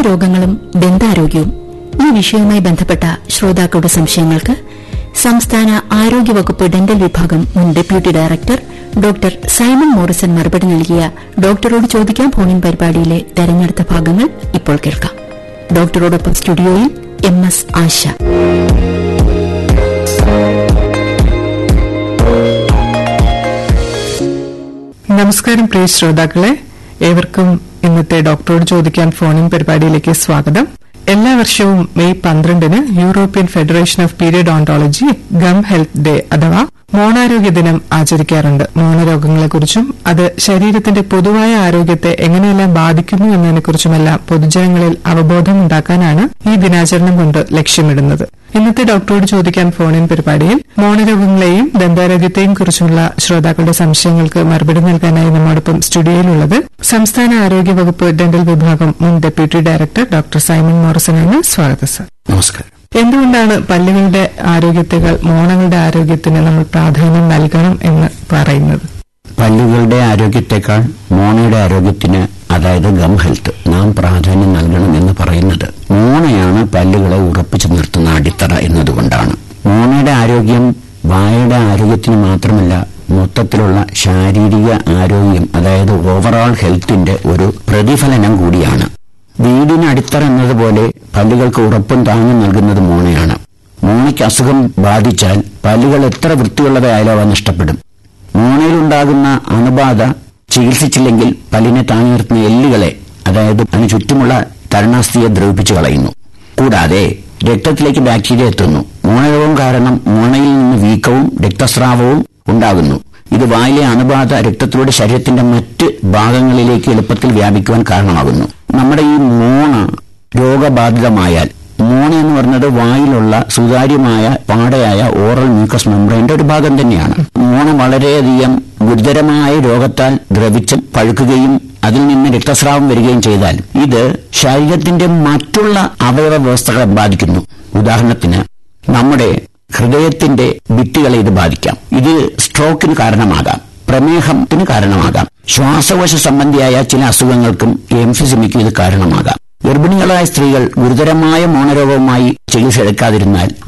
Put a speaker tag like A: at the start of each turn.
A: മോണരോഗങ്ങളും ദന്താരോഗ്യവും ഈ വിഷയവുമായി ബന്ധപ്പെട്ട ശ്രോതാക്കളുടെ സംശയങ്ങൾക്ക് സംസ്ഥാന ആരോഗ്യവകുപ്പ് ഡെന്റൽ വിഭാഗം മുൻ deputy director doctor Simon Morrison മറുപടി നൽകിയ ഡോക്ടറോട് ചോദിക്കാൻ ഫോണിൻ പരിപാടിയിലെ തെരഞ്ഞെടുത്ത ഭാഗങ്ങൾ ഇപ്പോൾ കേൾക്കാം ഡോക്ടറോടൊപ്പം സ്റ്റുഡിയോയിൽ എം എസ് ആശ
B: നമസ്കാരം പ്രിയ ശ്രോതാക്കളെ ഏവർക്കും ഇന്നത്തെ ഡോക്ടറോട് ചോദിക്കാൻ ഫോണിൻ പരിപാടിയിലേക്ക് സ്വാഗതം എല്ലാ വർഷവും മെയ് പന്ത്രണ്ടിന് European Federation of Periodontology gum health day അഥവാ മോണാരോഗ്യ ദിനം ആചരിക്കാറുണ്ട് മോണരോഗങ്ങളെക്കുറിച്ചും അത് ശരീരത്തിന്റെ പൊതുവായ ആരോഗ്യത്തെ എങ്ങനെയെല്ലാം ബാധിക്കുന്നു എന്നതിനെക്കുറിച്ചുമെല്ലാം പൊതുജനങ്ങളിൽ അവബോധം ഉണ്ടാക്കാനാണ് ഈ ദിനാചരണം കൊണ്ട് ലക്ഷ്യമിടുന്നത് ഇന്നത്തെ ഡോക്ടറോട് ചോദിക്കാൻ ഫോണിൻ പരിപാടിയിൽ മോണരോഗങ്ങളെയും ദന്താരോഗ്യത്തെയും കുറിച്ചുള്ള ശ്രോതാക്കളുടെ സംശയങ്ങൾക്ക് മറുപടി നൽകാനായി നമ്മോടൊപ്പം സ്റ്റുഡിയോയിലുള്ളത് സംസ്ഥാന ആരോഗ്യ വകുപ്പ് ഡെന്റൽ വിഭാഗം മുൻ ഡെപ്യൂട്ടി ഡയറക്ടർ ഡോക്ടർ സൈമൺ മോറിസനാണ് സ്വാഗതം സർ
C: നമസ്കാരം
B: എന്തുകൊണ്ടാണ് പല്ലുകളുടെ ആരോഗ്യത്തെക്കാൾ മോണകളുടെ ആരോഗ്യത്തിന് നമ്മൾ പ്രാധാന്യം നൽകണം എന്ന് പറയുന്നത്
C: പല്ലുകളുടെ ആരോഗ്യത്തെക്കാൾ മോണയുടെ ആരോഗ്യത്തിന് അതായത് ഗം ഹെൽത്ത് നാം പ്രാധാന്യം നൽകണം എന്ന് പറയുന്നത് മോണയാണ് പല്ലുകളെ ഉറപ്പിച്ചു നിർത്തുന്ന അടിത്തറ എന്നതുകൊണ്ടാണ് മോണയുടെ ആരോഗ്യം വായയുടെ ആരോഗ്യത്തിന് മാത്രമല്ല മൊത്തത്തിലുള്ള ശാരീരിക ആരോഗ്യം അതായത് ഓവറോൾ ഹെൽത്തിന്റെ ഒരു പ്രതിഫലനം കൂടിയാണ് വീടിന് അടിത്തറ എന്നതുപോലെ പല്ലുകൾക്ക് ഉറപ്പും താങ്ങും നൽകുന്നത് മോണയാണ് മോണയ്ക്ക് അസുഖം ബാധിച്ചാൽ പല്ലുകൾ എത്ര വൃത്തിയുള്ളവയായാലും അവ നഷ്ടപ്പെടും മോണയിലുണ്ടാകുന്ന അണുബാധ ചികിത്സിച്ചില്ലെങ്കിൽ പല്ലിനെ താങ്ങി നിർത്തുന്ന എല്ലുകളെ അതായത് അതിന് ചുറ്റുമുള്ള തരണാസ്ഥിയെ ദ്രവിപ്പിച്ചു കളയുന്നു കൂടാതെ രക്തത്തിലേക്ക് ബാക്ടീരിയ എത്തുന്നു മോണരോഗം കാരണം മോണയിൽ നിന്ന് വീക്കവും രക്തസ്രാവവും ഉണ്ടാകുന്നു ഇത് വായിലെ അണുബാധ രക്തത്തിലൂടെ ശരീരത്തിന്റെ മറ്റ് ഭാഗങ്ങളിലേക്ക് എളുപ്പത്തിൽ വ്യാപിക്കുവാൻ കാരണമാകുന്നു നമ്മുടെ ഈ മോണ രോഗബാധിതമായാൽ മോണ എന്ന് പറയുന്നത് വായിലുള്ള സുതാര്യമായ പാടയായ ഓറൽ മ്യൂക്കസ് മെംബ്രെയിന്റെ ഒരു ഭാഗം തന്നെയാണ് മോണ വളരെയധികം ഗുരുതരമായ രോഗത്താൽ ദ്രവിച്ച് പഴുക്കുകയും അതിൽ നിന്ന് രക്തസ്രാവം വരികയും ചെയ്താൽ ഇത് ശരീരത്തിന്റെ മറ്റുള്ള അവയവ വ്യവസ്ഥകളെ ബാധിക്കുന്നു ഉദാഹരണത്തിന് നമ്മുടെ ഹൃദയത്തിന്റെ ഭിത്തികളെ ഇത് ബാധിക്കാം ഇത് സ്ട്രോക്കിന് കാരണമാകാം പ്രമേഹത്തിന് കാരണമാകാം ശ്വാസകോശ സംബന്ധിയായ ചില അസുഖങ്ങൾക്കും എംഫിസിമിക്കും ഇത് കാരണമാകാം ഗർഭിണികളായ സ്ത്രീകൾ ഗുരുതരമായ മോണരോഗവുമായി ചികിത്സ എടുക്കാതിരുന്നാൽ